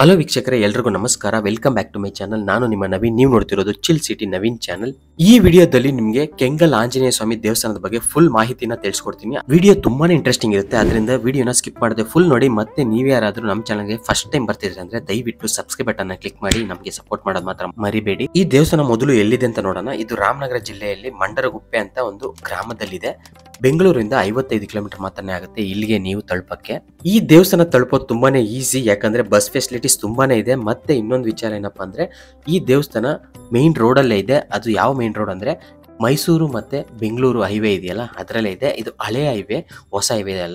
hello ವೀಕ್ಷಕರೇ ಎಲ್ರಿಗೂ ನಮಸ್ಕಾರ welcome back to my channel ನಾನು ನಿಮ್ಮ ನವೀನ್ ನೀವು ನೋಡ್ತಿರೋದು ಚಿಲ್ ಸಿಟಿ ನವೀನ್ ಚಾನಲ್ ಈ ವಿಡಿಯೋದಲ್ಲಿ ನಿಮಗೆ ಕೆಂಗಲ್ ಆಂಜನೇಯ ಸ್ವಾಮಿ ದೇವಸ್ಥಾನದ ಬಗ್ಗೆ ಫುಲ್ ಮಾಹಿತಿನ ತಿಳಿಸ್ಕೊಡ್ತೀನಿ ವಿಡಿಯೋ ತುಂಬಾನೇ ಇಂಟ್ರೆಸ್ಟಿಂಗ್ ಇರುತ್ತೆ ಅದರಿಂದ ವಿಡಿಯೋನ ಸ್ಕಿಪ್ ಮಾಡದೆ ಫುಲ್ ನೋಡಿ ಮತ್ತೆ ನೀವ್ ಯಾರಾದ್ರೂ ನಮ್ಮ ಚಾನಲ್ಗೆ ಫಸ್ಟ್ ಟೈಮ್ ಬರ್ತಿದ್ರೆ ಅಂದ್ರೆ ದಯವಿಟ್ಟು ಸಬ್ಸ್ಕ್ರೈಬ್ ಬಟನ್ ಕ್ಲಿಕ್ ಮಾಡಿ ನಮಗೆ ಸಪೋರ್ಟ್ ಮಾಡೋದು ಮಾತ್ರ ಮರಿಬೇಡಿ ಈ ದೇವಸ್ಥಾನ ಮೊದಲು ಎಲ್ಲಿದೆ ಅಂತ ನೋಡೋಣ ಇದು ರಾಮನಗರ ಜಿಲ್ಲೆಯಲ್ಲಿ ಮಂಡರಗುಪ್ಪೆ ಅಂತ ಒಂದು ಗ್ರಾಮದಲ್ಲಿದೆ ಬೆಂಗಳೂರಿಂದ ಐವತ್ತೈದು ಕಿಲೋಮೀಟರ್ ಮಾತ್ರನೇ ಆಗುತ್ತೆ ಇಲ್ಲಿಗೆ ನೀವು ತಲುಪಕ್ಕೆ ಈ ದೇವಸ್ಥಾನ ತಲುಪೋದು ತುಂಬಾನೇ ಈಸಿ ಯಾಕಂದ್ರೆ ಬಸ್ ಫೆಸಿಲಿಟೀಸ್ ತುಂಬಾನೇ ಇದೆ ಮತ್ತೆ ಇನ್ನೊಂದು ವಿಚಾರ ಏನಪ್ಪಾ ಅಂದ್ರೆ ಈ ದೇವಸ್ಥಾನ ಮೇನ್ ರೋಡ್ ಅಲ್ಲೇ ಇದೆ ಅದು ಯಾವ ಮೇನ್ ರೋಡ್ ಅಂದ್ರೆ ಮೈಸೂರು ಮತ್ತೆ ಬೆಂಗಳೂರು ಹೈವೇ ಇದೆಯಲ್ಲ ಅದರಲ್ಲೇ ಇದೆ ಇದು ಹಳೆ ಹೈವೇ ಹೊಸ ಹೈವೇ ಅಲ್ಲ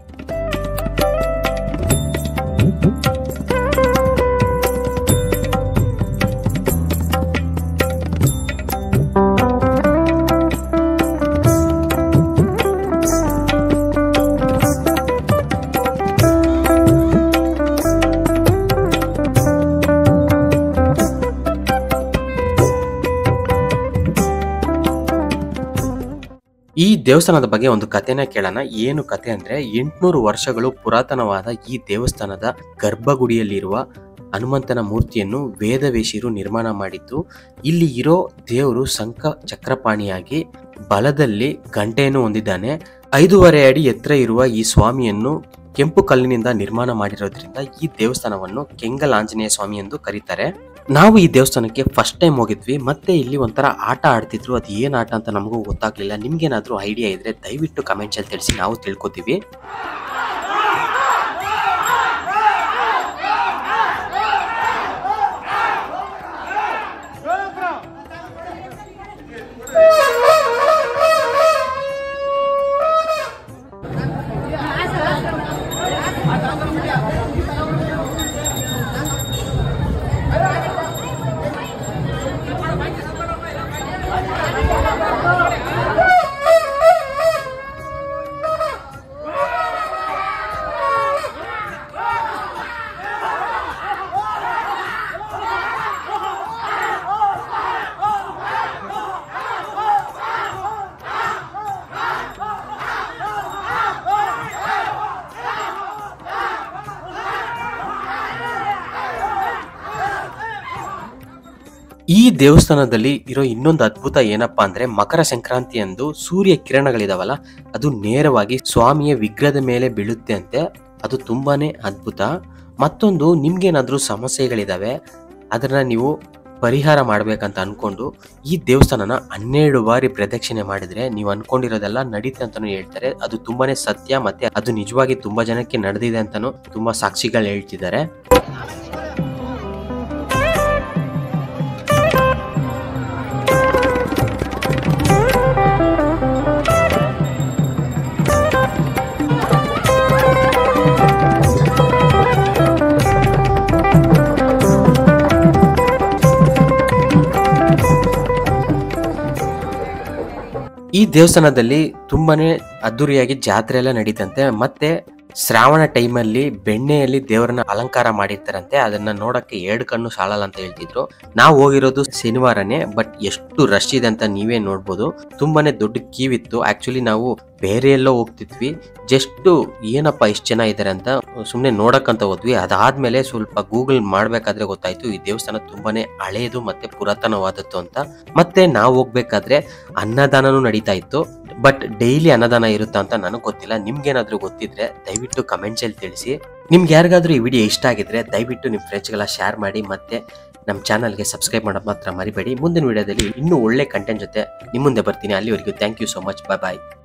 ಈ ದೇವಸ್ಥಾನದ ಬಗ್ಗೆ ಒಂದು ಕಥೆನ ಕೇಳೋಣ ಏನು ಕತೆ ಅಂದ್ರೆ ಎಂಟ್ನೂರು ವರ್ಷಗಳು ಪುರಾತನವಾದ ಈ ದೇವಸ್ಥಾನದ ಗರ್ಭಗುಡಿಯಲ್ಲಿರುವ ಹನುಮಂತನ ಮೂರ್ತಿಯನ್ನು ವೇದವೇಶಿರು ನಿರ್ಮಾಣ ಮಾಡಿದ್ದು ಇಲ್ಲಿ ಇರೋ ದೇವರು ಶಂಖ ಚಕ್ರಪಾಣಿಯಾಗಿ ಬಲದಲ್ಲಿ ಗಂಟೆಯನ್ನು ಹೊಂದಿದ್ದಾನೆ ಐದೂವರೆ ಅಡಿ ಎತ್ತರ ಇರುವ ಈ ಸ್ವಾಮಿಯನ್ನು ಕೆಂಪು ಕಲ್ಲಿನಿಂದ ನಿರ್ಮಾಣ ಮಾಡಿರೋದ್ರಿಂದ ಈ ದೇವಸ್ಥಾನವನ್ನು ಕೆಂಗಲ್ ಆಂಜನೇಯ ಸ್ವಾಮಿ ಎಂದು ಕರೀತಾರೆ ನಾವು ಈ ದೇವಸ್ಥಾನಕ್ಕೆ ಫಸ್ಟ್ ಟೈಮ್ ಹೋಗಿದ್ವಿ ಮತ್ತೆ ಇಲ್ಲಿ ಒಂಥರ ಆಟ ಆಡ್ತಿದ್ರು ಅದು ಏನ್ ಆಟ ಅಂತ ನಮಗೂ ಗೊತ್ತಾಗ್ಲಿಲ್ಲ ನಿಮ್ಗೇನಾದ್ರೂ ಐಡಿಯಾ ಇದ್ರೆ ದಯವಿಟ್ಟು ಕಮೆಂಟ್ಸ್ ಅಲ್ಲಿ ತಿಳಿಸಿ ನಾವು ತಿಳ್ಕೊತೀವಿ ಈ ದೇವಸ್ಥಾನದಲ್ಲಿ ಇರೋ ಇನ್ನೊಂದು ಅದ್ಭುತ ಏನಪ್ಪಾ ಅಂದ್ರೆ ಮಕರ ಸಂಕ್ರಾಂತಿ ಅಂದು ಸೂರ್ಯ ಕಿರಣಗಳಿದಾವಲ್ಲ ಅದು ನೇರವಾಗಿ ಸ್ವಾಮಿಯ ವಿಗ್ರಹದ ಮೇಲೆ ಬೀಳುತ್ತೆ ಅಂತೆ ಅದು ತುಂಬಾನೇ ಅದ್ಭುತ ಮತ್ತೊಂದು ನಿಮ್ಗೇನಾದ್ರೂ ಸಮಸ್ಯೆಗಳಿದಾವೆ ಅದನ್ನ ನೀವು ಪರಿಹಾರ ಮಾಡ್ಬೇಕಂತ ಅನ್ಕೊಂಡು ಈ ದೇವಸ್ಥಾನನ ಹನ್ನೆರಡು ಬಾರಿ ಪ್ರದಕ್ಷಿಣೆ ಮಾಡಿದ್ರೆ ನೀವು ಅನ್ಕೊಂಡಿರೋದೆಲ್ಲ ನಡೀತೆ ಅಂತಾನು ಹೇಳ್ತಾರೆ ಅದು ತುಂಬಾನೇ ಸತ್ಯ ಮತ್ತೆ ಅದು ನಿಜವಾಗಿ ತುಂಬಾ ಜನಕ್ಕೆ ನಡೆದಿದೆ ಅಂತಾನು ತುಂಬಾ ಸಾಕ್ಷಿಗಳು ಹೇಳ್ತಿದ್ದಾರೆ ಈ ದೇವಸ್ಥಾನದಲ್ಲಿ ತುಂಬಾನೇ ಅದ್ದೂರಿಯಾಗಿ ಜಾತ್ರೆ ಎಲ್ಲ ನಡೀತಂತೆ ಮತ್ತೆ ಶ್ರಾವಣ ಟೈಮಲ್ಲಿ ಬೆಣ್ಣೆಯಲ್ಲಿ ದೇವರನ್ನ ಅಲಂಕಾರ ಮಾಡಿರ್ತಾರಂತೆ ಅದನ್ನ ನೋಡಕ್ಕೆ ಎರಡು ಕಣ್ಣು ಸಾಲಲ್ಲ ಅಂತ ಹೇಳ್ತಿದ್ರು ನಾವು ಹೋಗಿರೋದು ಶನಿವಾರನೇ ಬಟ್ ಎಷ್ಟು ರಶ್ ಇದೆ ಅಂತ ನೀವೇ ನೋಡ್ಬೋದು ತುಂಬಾನೇ ದೊಡ್ಡ ಕ್ಯೂ ಆಕ್ಚುಲಿ ನಾವು ಬೇರೆ ಎಲ್ಲೋ ಹೋಗ್ತಿದ್ವಿ ಜಸ್ಟ್ ಏನಪ್ಪ ಇಷ್ಟು ಜನ ಇದ್ದಾರೆ ಅಂತ ಸುಮ್ಮನೆ ನೋಡಕ್ಕಂತ ಹೋದ್ವಿ ಅದಾದ್ಮೇಲೆ ಸ್ವಲ್ಪ ಗೂಗಲ್ ಮಾಡ್ಬೇಕಾದ್ರೆ ಗೊತ್ತಾಯ್ತು ಈ ದೇವಸ್ಥಾನ ತುಂಬಾನೇ ಹಳೇದು ಮತ್ತೆ ಪುರಾತನವಾದದ್ದು ಅಂತ ಮತ್ತೆ ನಾವು ಹೋಗ್ಬೇಕಾದ್ರೆ ಅನ್ನದಾನನೂ ನಡೀತಾ ಇತ್ತು ಬಟ್ ಡೈಲಿ ಅನ್ನದಾನ ಇರುತ್ತಾ ಅಂತ ನನಗೆ ಗೊತ್ತಿಲ್ಲ ನಿಮ್ಗೇನಾದ್ರೂ ಗೊತ್ತಿದ್ರೆ ದಯವಿಟ್ಟು ಕಮೆಂಟ್ಸ್ ಅಲ್ಲಿ ತಿಳಿಸಿ ನಿಮ್ಗೆ ಯಾರಿಗಾದ್ರೂ ಈ ವಿಡಿಯೋ ಇಷ್ಟ ಆಗಿದ್ರೆ ದಯವಿಟ್ಟು ನಿಮ್ಮ ಫ್ರೆಂಡ್ಸ್ಗೆಲ್ಲ ಶೇರ್ ಮಾಡಿ ಮತ್ತೆ ನಮ್ಮ ಚಾನಲ್ಗೆ ಸಬ್ಸ್ಕ್ರೈಬ್ ಮಾಡೋದು ಮಾತ್ರ ಮರಿಬೇಡಿ ಮುಂದಿನ ವಿಡಿಯೋದಲ್ಲಿ ಇನ್ನೂ ಒಳ್ಳೆ ಕಂಟೆಂಟ್ ಜೊತೆ ನಿಮ್ಮ ಮುಂದೆ ಬರ್ತೀನಿ ಅಲ್ಲಿವರೆಗೂ thank you so much bye bye